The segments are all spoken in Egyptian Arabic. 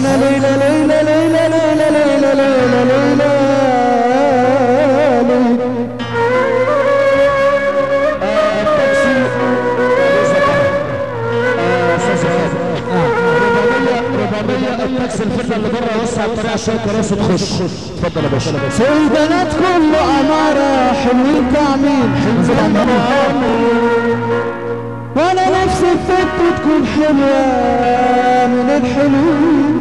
عينا ليلى ليلى ليلى ليلى ليلى ليلى ليلى التاكسي الفرقه اللي بره وسع الطريق عشان الكراسي تخش اتفضل يا باشا في البنات كله أمارة حلوين طعمين حلوين وانا نفسي الست تكون حلوة من الحلوين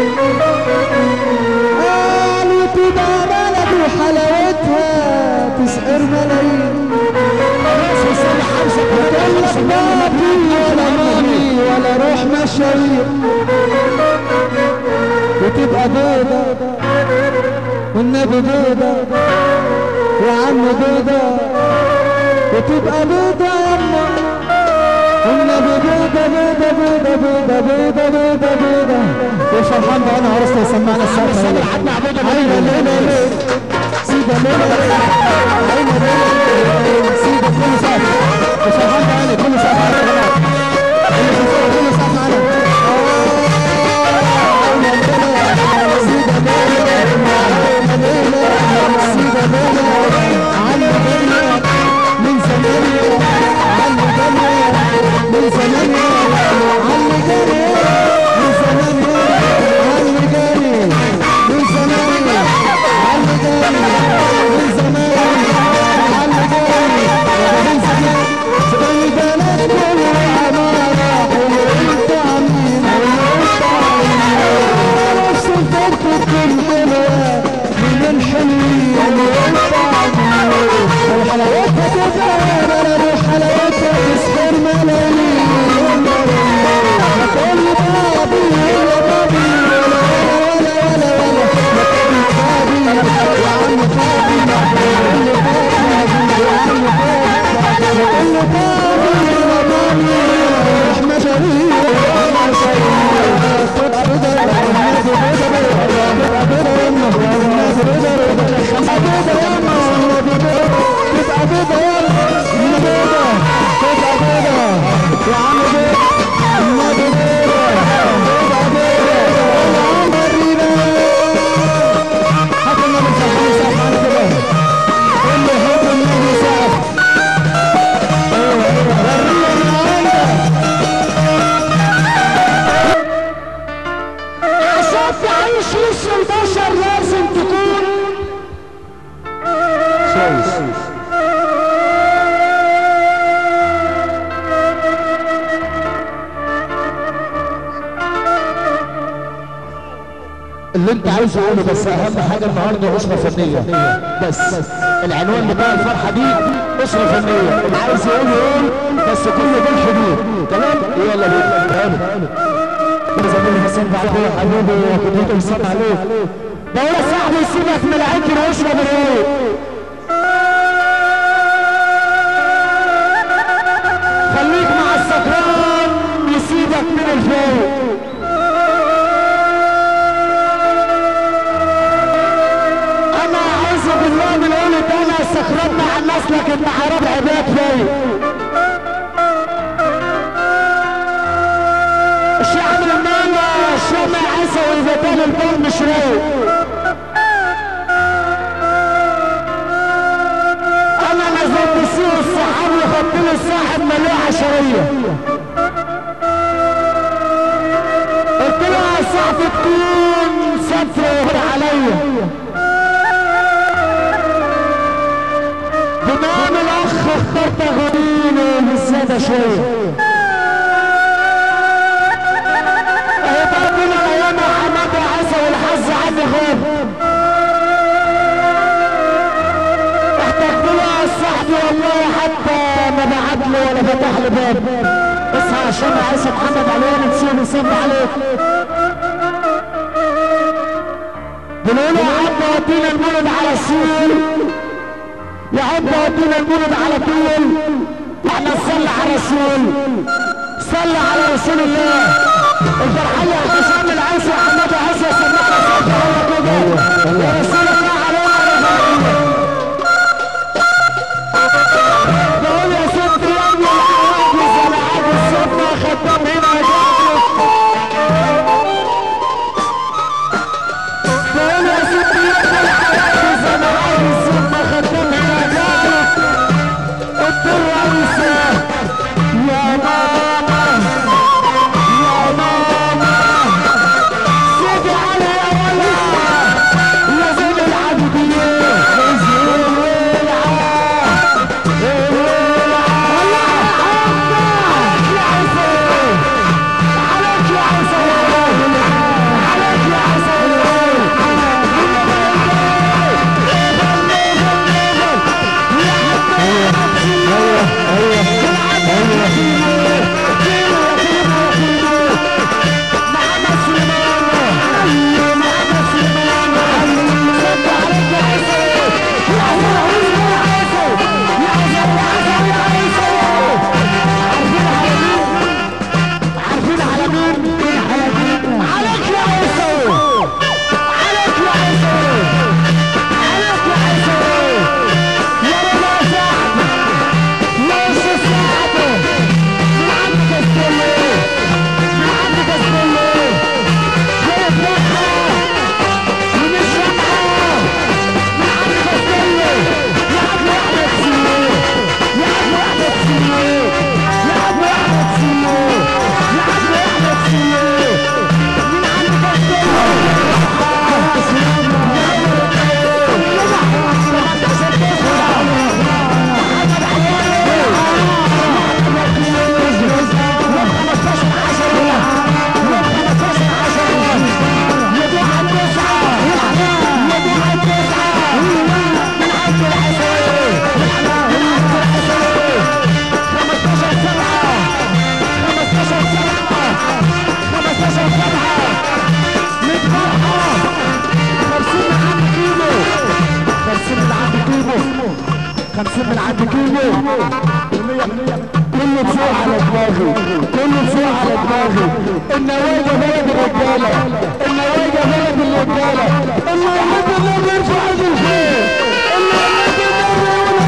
قالوا تبقى بلد وحلاوتها تسعر ملايين وتقول لك بابي ولا مامي ولا روح مشاوير وتبقى بيضة والنبي بيضة يا عم بيضة وتبقى بيضة يما والنبي بيضة بيضة بيضة بيضة بيضة بيضة بيضة يا فرحان بقى انا عرفت يسمعنا السقف هنا عينا ليلة ليلة سيدة ليلة عينا ليلة سيدة كل سقف يا فرحان بقى انا كل سقف عليا يا جماعة اللي في الفوق كل سقف عليا عشان تعيش وسط البشر لازم تكون اللي انت عايزه قوله بس اهم حاجه النهارده اسره فنيه بس العنوان بتاع الفرحه دي اسره فنيه اللي عايز يقول يقول بس كله بالحدود تمام يلا بينا تعالوا زميلي حسين بعد يا حبيبي كنت بتصلي عليك بقول يا صاحبي سيبك من العكر واشرب الروق خليك مع السكران يسيبك من الفوق انا اعوذ بالله من قولة انا سكران مع الناس لكن مع رب عباد فوق الشعب لما الشمع عيسى والفتان البار مش رايق انا نزلت سير الصحاب وخدت له الصاحب ملوء عشريه قلت له يا صاحبي تكون ستر وهر عليا بنام الاخ اخترت غنينه بالزياده شويه هيبقى بينا ايام حماد وعسى والحظ عندي غاب احتجت له يا صاحبي والله حتى ما بعت له ولا فتح لي باب اصحى عشان عيسى محمد علينا نسيب نصب عليك بنقول يا عم ودينا المولد على السور يا عم ودينا المولد على طول واحنا نصلي على رسول صلى على رسول الله الفرحية حسام العيسى وحماد عيسى سمعنا صوت الله كده يا رسول الله علينا رفاقية بقول يا ست يا ابني العواجز العاجز صوتنا خدام هنا يا جاهز عيسى يا ماما يا ماما سيدي علي يا ولا يا زين العابدين عليك يا عيسى عليك يا عيسى عارفين على مين؟ عليك يا عيسى عليك يا عيسى عليك يا عيسى يا رضا سعد يا شو سعد من عندك السلة من عندك السلة يا فرحة من الشمعة من عندك السلة يا عم احمد سلة يا عم احمد سلة يا عم احمد سلة يا عم احمد سلة من عندك خمسين من عند كيلو كله فوق على دماغي كله فوق على دماغي النواجة بلد الرجالة النواجة بلد الرجالة اللي يحب الله يرفع ايده لفوق اللي يحب الله يقول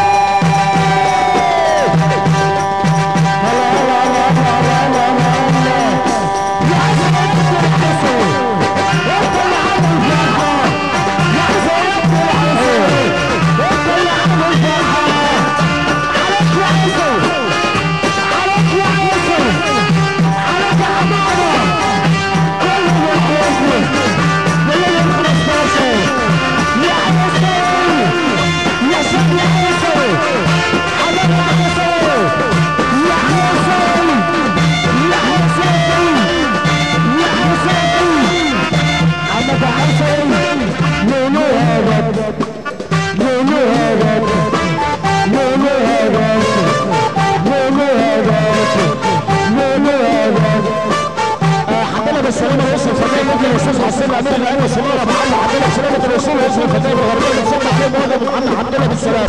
هلا هلا هلا هلا هلا هلا يا زلمة يا حسن انت اللي عامل فرحة يا زلمة يا حسن انت اللي عامل فرحة عليك يا حسن عليك يا حسن عليك يا حمامة كله يا حسن كله يا 15 يا حسن يا شاب يا حسن عليك يا حسن يا حسن يا حسن يا حسن عمك حسن لولو هرب لولو هرب لولو هرب لولو هرب لولو هرب حبينا بالسلامة يوصل فتاة ممكن الاستاذ حسين الامير الامير سمير ابو علي حبينا بسلامة الوصول يوصل فتاة الغربية اللي سمع عليه مواجهة محمد حبينا بالسلامة